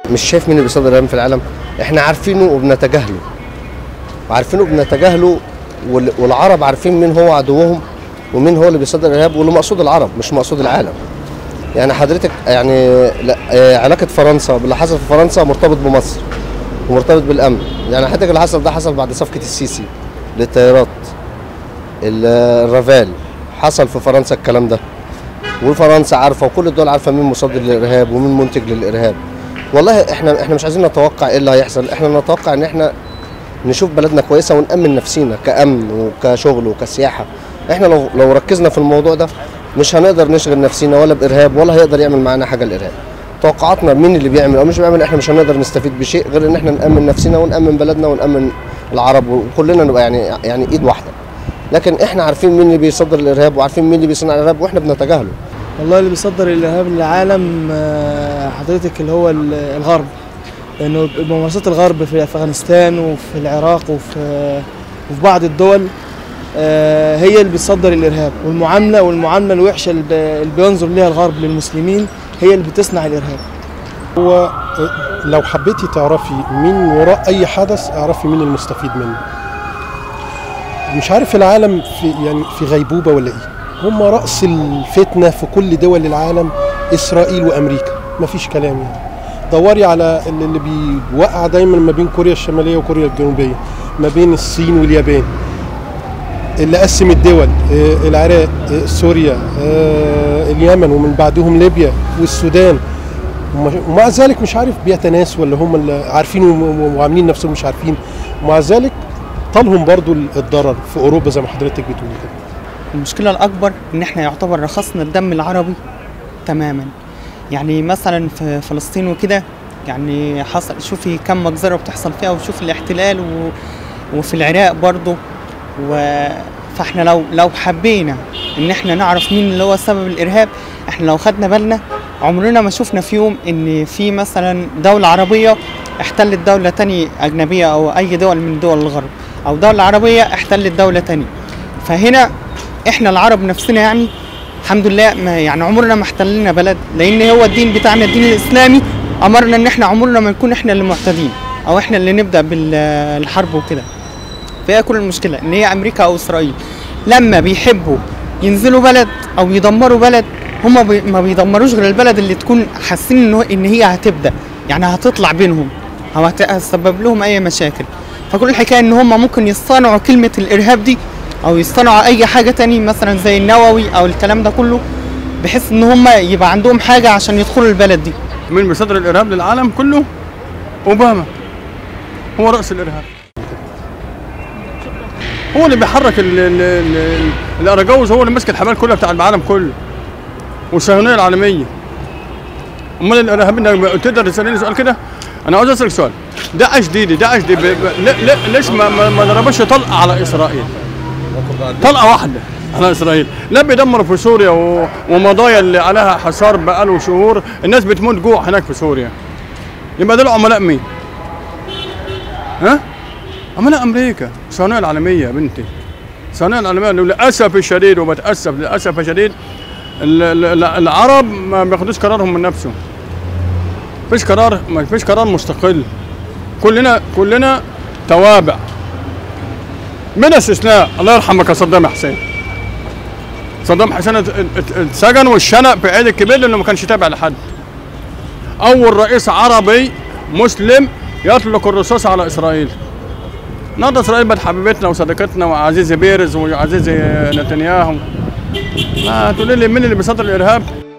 مش شايف مين اللي بيصدر الارهاب في العالم احنا عارفينه وبنتجاهله وعارفينه وبنتجاهله وال- والعرب عارفين مين هو عدوهم ومين هو اللي بيصدر الارهاب واللي مقصود العرب مش مقصود العالم يعني حضرتك يعني لا آه، علاقه فرنسا باللي حصل في فرنسا مرتبط بمصر ومرتبط بالامن يعني حضرتك اللي حصل ده حصل بعد صفقه السيسي للطيارات ال- الرافال حصل في فرنسا الكلام ده وفرنسا عارفه وكل الدول عارفه مين مصدر للارهاب ومين منتج للارهاب والله احنا احنا مش عايزين نتوقع ايه اللي هيحصل احنا نتوقع ان احنا نشوف بلدنا كويسه ونامن نفسينا كامن وكشغل وكسياحه احنا لو لو ركزنا في الموضوع ده مش هنقدر نشغل نفسينا ولا بارهاب ولا هيقدر يعمل معانا حاجه الارهاب توقعاتنا مين اللي بيعمل او مش بيعمل احنا مش هنقدر نستفيد بشيء غير ان احنا نامن نفسنا ونامن بلدنا ونامن العرب وكلنا نبقى يعني يعني ايد واحده لكن احنا عارفين مين اللي بيصدر الارهاب وعارفين مين اللي بيصنع الارهاب واحنا بنتجاهله والله اللي بيصدر الارهاب للعالم آه، حضرتك اللي هو ال- الغرب لانه ممارسات الغرب في افغانستان وفي العراق وفي وفي بعض الدول آه، هي اللي بتصدر الارهاب والمعامله والمعامله الوحشه اللي ب- اللي بينظر لها الغرب للمسلمين هي اللي بتصنع الارهاب هو لو حبيتي تعرفي مين وراء اي حدث اعرفي مين المستفيد منه مش عارف العالم في يعني في غيبوبه ولا ايه هم راس الفتنه في كل دول العالم اسرائيل وامريكا مفيش كلام يعني دوري على اللي اللي بيوقع دايما ما بين كوريا الشماليه وكوريا الجنوبيه ما بين الصين واليابان اللي قسم الدول آه، العراق آه، سوريا آه، اليمن ومن بعدهم ليبيا والسودان وم- ومع ذلك مش عارف بيتناسوا ولا هم اللي عارفين وم- وعاملين نفسهم مش عارفين ومع ذلك طالهم برضو الضرر في اوروبا زي ما حضرتك بتقولي كده المشكلة الأكبر إن إحنا يعتبر رخصنا الدم العربي تماما يعني مثلا في فلسطين وكده يعني حصل شوفي كم مجزرة بتحصل فيها وشوف الاحتلال و... وفي العراق برضه و... فاحنا لو لو حبينا ان احنا نعرف مين اللي هو سبب الارهاب احنا لو خدنا بالنا عمرنا ما شفنا في يوم ان في مثلا دولة عربية احتلت دولة تانية اجنبية او اي دول من دول الغرب او دولة عربية احتلت دولة تانية فهنا احنا العرب نفسنا يعني الحمد لله ما يعني عمرنا ما احتلنا بلد لان هو الدين بتاعنا الدين الاسلامي امرنا ان احنا عمرنا ما نكون احنا اللي معتدين او احنا اللي نبدا بالحرب وكده فهي كل المشكله ان هي امريكا او اسرائيل لما بيحبوا ينزلوا بلد او يدمروا بلد هما بي ما بيدمروش غير البلد اللي تكون حاسين ان هو- ان هي هتبدا يعني هتطلع بينهم او هت- هتسبب لهم اي مشاكل فكل الحكايه ان هما ممكن يصطنعوا كلمه الارهاب دي او يصطنعوا اي حاجه تاني مثلا زي النووي او الكلام ده كله بحيث ان هم يبقى عندهم حاجه عشان يدخلوا البلد دي مين بيصدر الارهاب للعالم كله؟ اوباما هو راس الارهاب هو اللي بيحرك ال- ال- ال- الاراجوز هو اللي ماسك الحبال كلها بتاع العالم كله والصهيونيه العالميه امال الارهاب انك تقدر تسالني سؤال كده انا عاوز اسالك سؤال داعش دي دي داعش دي ب- ب- ليه- ليه- ليش ما, ما, ما ضربش طلقه على اسرائيل طلقه واحده على اسرائيل لا بيدمروا في سوريا و... ومضايا اللي عليها حصار بقاله شهور الناس بتموت جوع هناك في سوريا يبقى دول عملاء مين؟ ها؟ عملاء امريكا الصهيونيه العالميه يا بنتي الصهيونيه العالميه للاسف الشديد وبتاسف للاسف الشديد ال- ال- ال- العرب ما بياخدوش قرارهم من نفسهم فيش قرار ما فيش قرار مستقل كلنا كلنا توابع من استثناء الله يرحمك يا صدام حسين صدام حسين ات- ات- اتسجن والشنق في عيد الكبير لانه ما كانش تابع لحد اول رئيس عربي مسلم يطلق الرصاص على اسرائيل النهارده اسرائيل بقت حبيبتنا وصديقتنا وعزيزي بيرز وعزيزي نتنياهو ما تقولي لي مين اللي بيصدر الارهاب